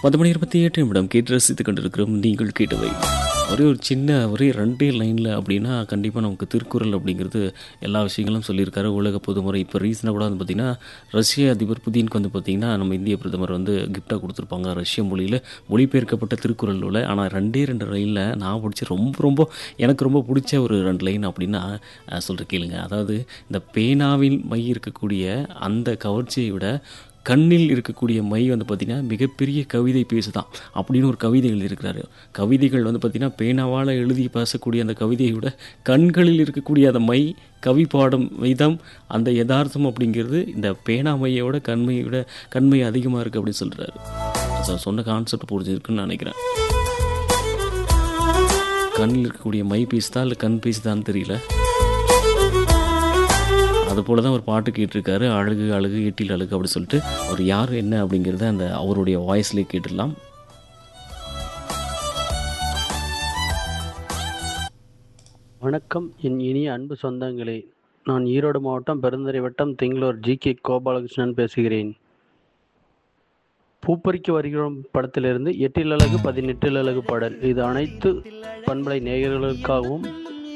பத்து மணி இருபத்தி எட்டு நிமிடம் கேட்டு ரசித்து கொண்டிருக்கிறோம் நீங்கள் கேட்டவை ஒரே ஒரு சின்ன ஒரே ரெண்டே லைனில் அப்படின்னா கண்டிப்பாக நமக்கு திருக்குறள் அப்படிங்கிறது எல்லா விஷயங்களும் சொல்லியிருக்காரு உலக பொதுமுறை இப்போ ரீசனாக கூட வந்து பார்த்திங்கன்னா ரஷ்ய அதிபர் புதினுக்கு வந்து பார்த்திங்கன்னா நம்ம இந்திய பிரதமர் வந்து கிஃப்டாக கொடுத்துருப்பாங்க ரஷ்ய மொழியில் மொழிபெயர்க்கப்பட்ட திருக்குறள் உள்ள ஆனால் ரெண்டே ரெண்டு லைனில் நான் பிடிச்ச ரொம்ப ரொம்ப எனக்கு ரொம்ப பிடிச்ச ஒரு ரெண்டு லைன் அப்படின்னா சொல்கிற கேளுங்க அதாவது இந்த பேனாவின் மை இருக்கக்கூடிய அந்த கவர்ச்சியை விட கண்ணில் இருக்கக்கூடிய மை வந்து பார்த்திங்கன்னா மிகப்பெரிய கவிதை பேசுதான் அப்படின்னு ஒரு கவிதை எழுதியிருக்கிறாரு கவிதைகள் வந்து பார்த்திங்கன்னா பேனாவால் எழுதி பேசக்கூடிய அந்த கவிதையை விட கண்களில் இருக்கக்கூடிய அந்த மை கவி பாடும் விதம் அந்த யதார்த்தம் அப்படிங்கிறது இந்த பேனா மையோட கண்மையை விட கண்மை அதிகமாக இருக்குது அப்படின்னு சொல்கிறாரு ஸோ சொன்ன கான்செப்ட் புரிஞ்சிருக்குன்னு நினைக்கிறேன் கண்ணில் இருக்கக்கூடிய மை பேசுதா இல்லை கண் பேசுதான்னு தெரியல அது போல தான் ஒரு பாட்டு கேட்டிருக்காரு அழகு அழகு எட்டில் அழகு அப்படி சொல்லிட்டு அவர் யார் என்ன அப்படிங்கிறத அந்த அவருடைய வாய்ஸ்லேயே கேட்டுடலாம் வணக்கம் என் இனிய அன்பு சொந்தங்களே நான் ஈரோடு மாவட்டம் பெருந்துறை வட்டம் திங்களூர் ஜி கே கோபாலகிருஷ்ணன் பேசுகிறேன் பூப்பறிக்க வருகிறோம் படத்திலிருந்து எட்டில் அழகு பதினெட்டில் அழகு பாடல் இது அனைத்து பண்பலை நேயர்களுக்காகவும்